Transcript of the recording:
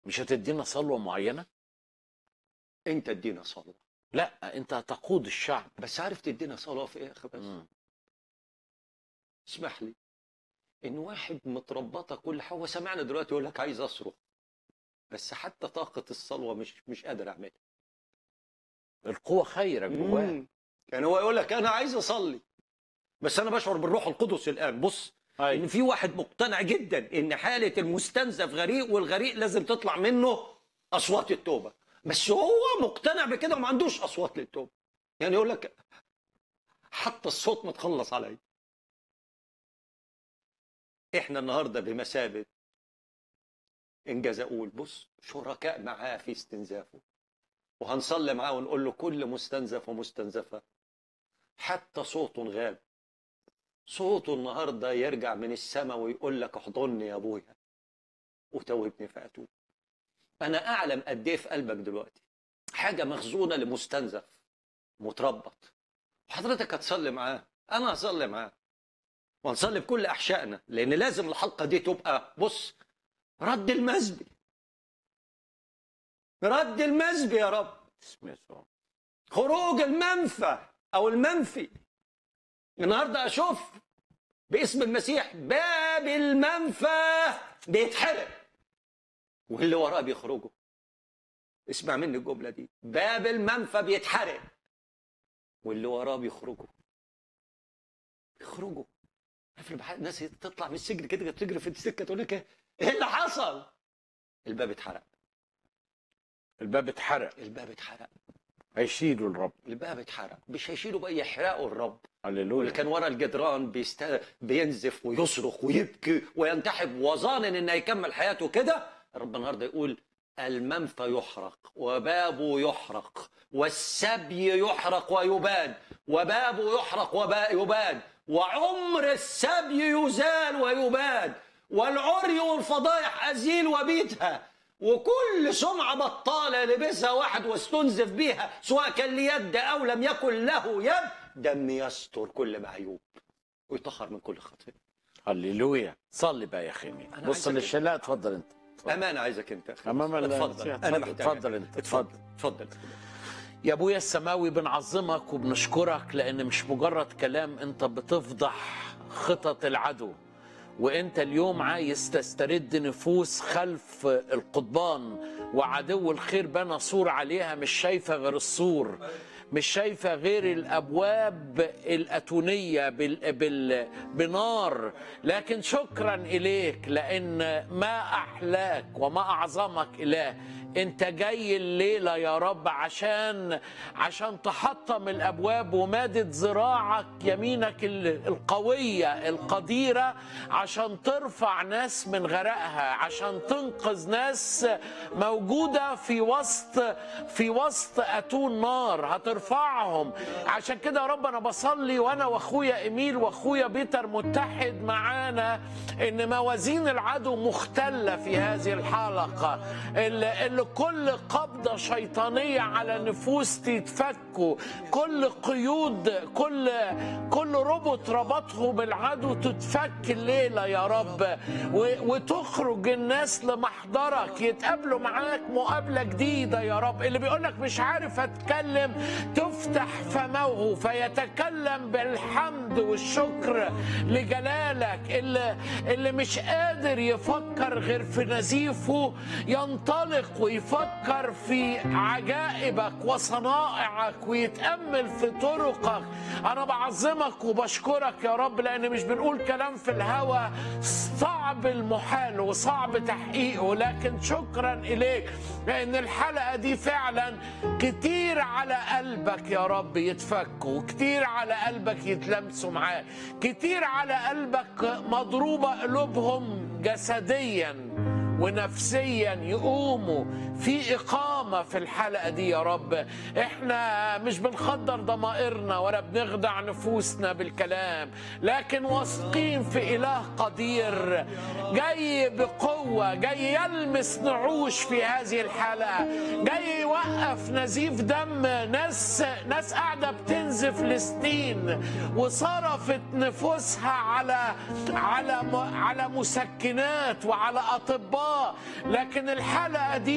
مش هتدينا صلوه معينه انت ادينا صلاه لا انت هتقود الشعب بس عارف تدينا صلاه في ايه يا اخي بس مم. اسمح لي ان واحد متربطه كل حاجه هو سمعنا دلوقتي يقول لك عايز اصرخ بس حتى طاقه الصلوه مش مش قادر اعملها القوه خيره جواه مم. يعني هو يقول لك انا عايز اصلي بس انا بشعر بالروح القدس الان بص ان أيوة. في واحد مقتنع جدا ان حاله المستنزف غريق والغريق لازم تطلع منه اصوات التوبه بس هو مقتنع بكده وما عندوش اصوات للتوبه يعني يقول لك حتى الصوت متخلص عليا احنا النهارده بمثابه انجاز اقول بص شركاء معاه في استنزافه وهنصلي معاه ونقول له كل مستنزف ومستنزفه حتى صوته غاب صوته النهارده يرجع من السماء ويقول لك احضني يا ابويا وتوبني فاتوب انا اعلم قد ايه في قلبك دلوقتي حاجه مخزونه لمستنزف متربط حضرتك هتصلي معاه انا هصلي معاه وهنصلي بكل احشائنا لان لازم الحلقه دي تبقى بص رد المزبي رد المزبي يا رب اسم يسوع خروج المنفى او المنفي النهارده اشوف باسم المسيح باب المنفى بيتحرق واللي وراه بيخرجوا اسمع مني الجمله دي باب المنفى بيتحرق واللي وراه بيخرجوا بيخرجوا عارف لما الناس تطلع من السجن كده تجري في السكه تقول لك ايه اللي حصل الباب اتحرق الباب اتحرق الباب اتحرق هيشيلوا الرب الباب اتحرق مش هيشيلوا بقى يحرقوا الرب واللي هللويا كان ورا الجدران بيست... بينزف ويصرخ ويبكي وينتحب وظانن انه هيكمل حياته كده الرب النهارده يقول المنفى يحرق وبابه يحرق والسبي يحرق ويباد وبابه يحرق ويباد وعمر السبي يزال ويباد والعري والفضائح أزيل وبيتها وكل سمعة بطالة لبسها واحد واستنزف بيها سواء كان ليد أو لم يكن له يد دم يستر كل معيوب ويطهر من كل خطيئة هللويا صلي بقى يا خيمي أنا بص عايزك- للشلاء اتفضل انت أمانة عايزك أنت يا أخي أمام ال- اتفضل اتفضل، أنا محتاج اتفضل أنت، اتفضل اتفضل يا ابويا السماوي بنعظمك وبنشكرك لان مش مجرد كلام انت بتفضح خطط العدو وانت اليوم عايز تسترد نفوس خلف القضبان وعدو الخير بنى سور عليها مش شايفه غير السور مش شايفه غير الابواب الاتونيه بال... بال... بنار لكن شكرا اليك لان ما احلاك وما اعظمك اله انت جاي الليله يا رب عشان عشان تحطم الابواب ومادد ذراعك يمينك ال- القويه القديره عشان ترفع ناس من غرقها عشان تنقذ ناس موجوده في وسط في وسط اتون نار هترفعهم عشان كده يا رب انا بصلي وانا واخويا ايميل واخويا بيتر متحد معانا ان موازين العدو مختله في هذه الحلقه اللي, اللي كل قبضه شيطانيه على نفوس تتفكوا كل قيود كل كل ربط ربطهم العدو تتفك الليله يا رب و- وتخرج الناس لمحضرك يتقابلوا معاك مقابله جديده يا رب اللي بيقول لك مش عارف اتكلم تفتح فمه فيتكلم بالحمد والشكر لجلالك اللي اللي مش قادر يفكر غير في نزيفه ينطلق ويفكر في عجائبك وصنائعك ويتامل في طرقك انا بعظمك وبشكرك يا رب لان مش بنقول كلام في الهوى صعب المحال وصعب تحقيقه لكن شكرا اليك لان الحلقه دي فعلا كتير على قلبك يا رب يتفكوا كتير على قلبك يتلمسوا معاك كتير على قلبك مضروبه قلوبهم جسديا ونفسيا يقوموا في إقامة في الحلقة دي يا رب احنا مش بنخدر ضمائرنا ولا بنخدع نفوسنا بالكلام لكن واثقين في إله قدير جاي بقوة جاي يلمس نعوش في هذه الحلقة جاي يوقف نزيف دم ناس ناس قاعدة بتنزف لسنين وصرفت نفوسها على على على مسكنات وعلى أطباء الله لكن الحلقه دي